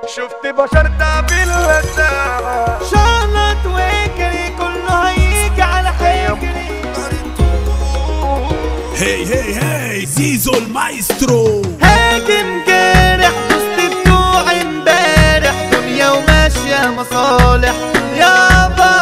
شفت بشر تعبير اللساعة شغلت ويجري كله هيجي على حجري هي هي هي زيزو المايسترو هاجم جارح دوست بتوع امبارح دنيا وماشية مصالح يابا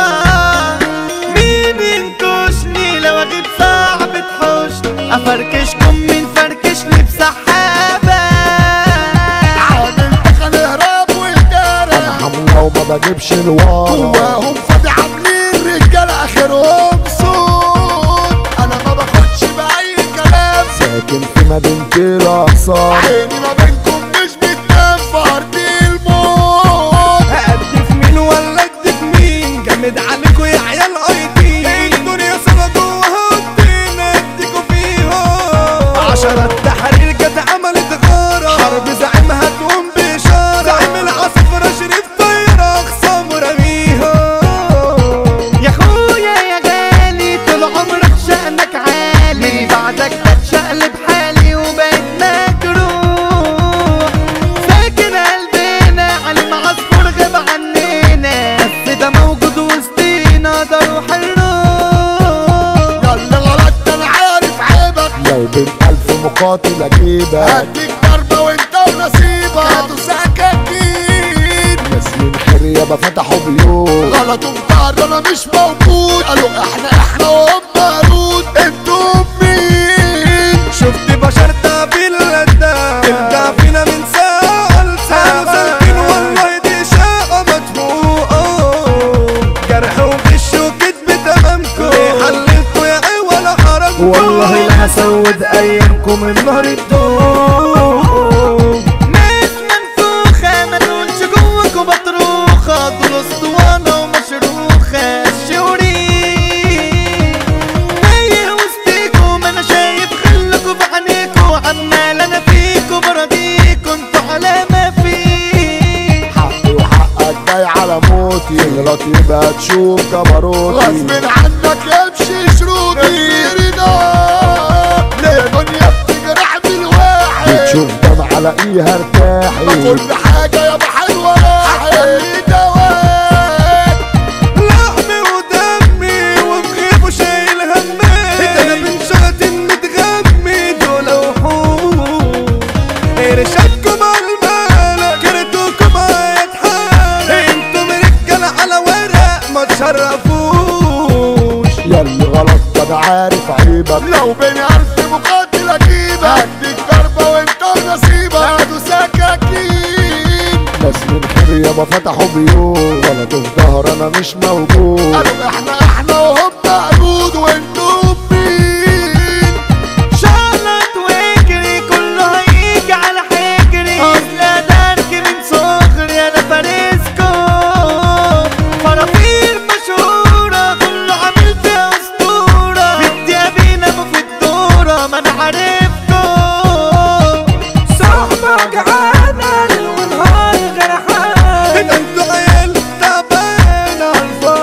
مين ينكشني لو اجيب صعب تحوشني افركشكم من فركشني بسحابة عامل هنهرب والجرى حملة وما بجيبش الورا جواهم فاضي عاملين رجالة اخرهم صوت انا ما باخدش باي كلام ساكن في مدينة الأقصار عيني ما بينكم مش بتنام في ارض الموت هأدي في مين ولا أدي في مين جامد عليكوا يا عيال ايتين الدنيا سنة جواها الدين اديكوا فيها عشرة تحرير جت عملت غارة حرب زعيمها تقوم بإشارة زعيم العصفرة شريف طيرة أخصام ورميها يا اخويا يا غالي طول عمرك شأنك عالي من بعدك بتشقلب حالي وبقيت مجروح ساكن قلبنا علي معصفور غاب عننا بس ده موجود وسطينا ده روح الروح يلا غلطت انا عارف عيبك لو بين ألف مقاتل أجيبك هديك ضربة وانت ونصيبك هاتوا سكاكين ناس من حرية فتحوا بيوت غلطوا في بعض انا مش موجود قالوا احنا احنا وهم رود انتم مين شفت بشر تعبير اللدام تبدع فينا من ساعة لساعة سالكين والله دي شقة مدفوقة جرح وغش وكدب تمامكم ليه حلتوا يا ايه ولا حرجكم والله لا هسود ايامكم النهر الدوم ناس منفوخة ما تقولش جواكوا بطروخة دول اسطوانة ومشروخة الشورين تايه وسطيكوا ما انا شايف خلكوا في عينيكوا عمال انا فيكوا براضيكوا انتوا على ما فيه حقي وحقك جاي على موتي غلط يبقى تشوف جبروتي غصب عنك يمشي شروطي رضا ليه دنيا بتجرح بالواحد بتشوف دمع الاقيها ارتاحي ما كل حاجة يا حلوة واحد خلي دوام لحمي ودمي وبخيف وشايل همي ده انا من شغل متغمي دول وحوش ارشادكم على المال كرتوكم هيتحال انتم رجال على ورق ما تشرفوش ياللي غلط انا عارف عيبك لو بين ألف مقاتل أجيبك هديك ضربة وانت نصيبك هاتوا سكاكين ناس من حرية ما فتحوا بيوت غلطوا في ظهر انا مش موجود قالوا احنا احنا وهم معبود وانتم مين شغلت ويجري كله هيجي على حجري اصل دارك من صغري انا فارسكم فرافير مشهورة كله عامل فيها اسطورة بدي ابينا في الدورة ما انا عارفكم صحبة جعانة ليل ونهار جرحان انتوا عيال تعبان على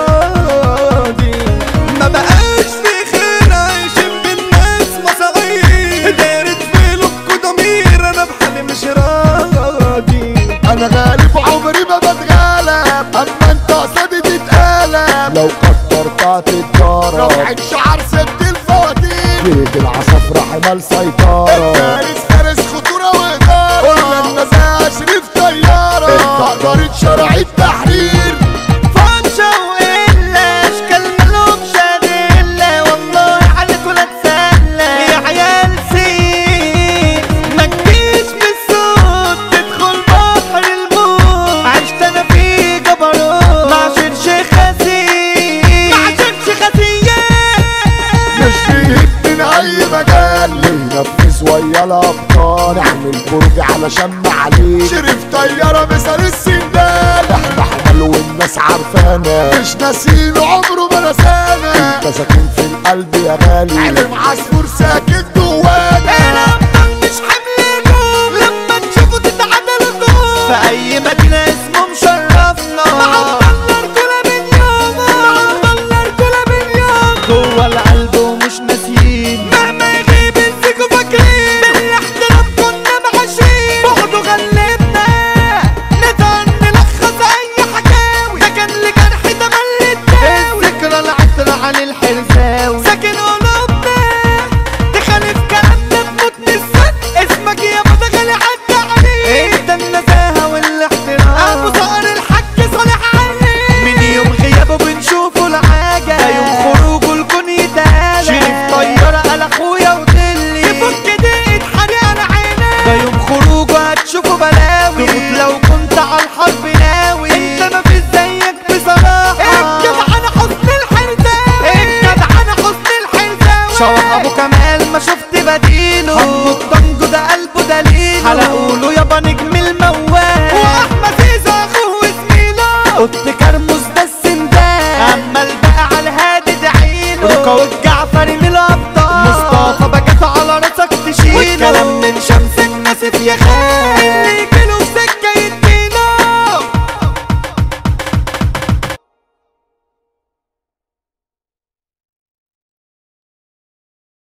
الفاضي ما بقاش في خير عايشين بالناس مصاعيد دايرة في لكوا ضمير انا بحالي مش راضي انا غالب عمري ما بتغالب اما انت قصادي تتقلب لو كترت هتتضرب رفعت شعر سبت الفواتير جيت العصافرة حمال سيطرة فارس فارس خطورة وإدارة قلنا النزاهة شريف طيارة اتقدرت شرع التحرير فانشا وإلا أشكال ملوكش أدلة والله عليكوا لا تسلى يا عيال سيف ما تجيش بالصوت تدخل بحر الموت عشت أنا في جبروت مع شرش خسيس مع شرش خسيس مش فيه من أي مجال نفذ ويا الابطال اعمل برج علشان عليك شريف طيارة مثل السندال احنا حمل والناس عارفانا مش ناسينه عمره ما نسانا انت ساكن في القلب يا غالي علم عصفور ساكن جواه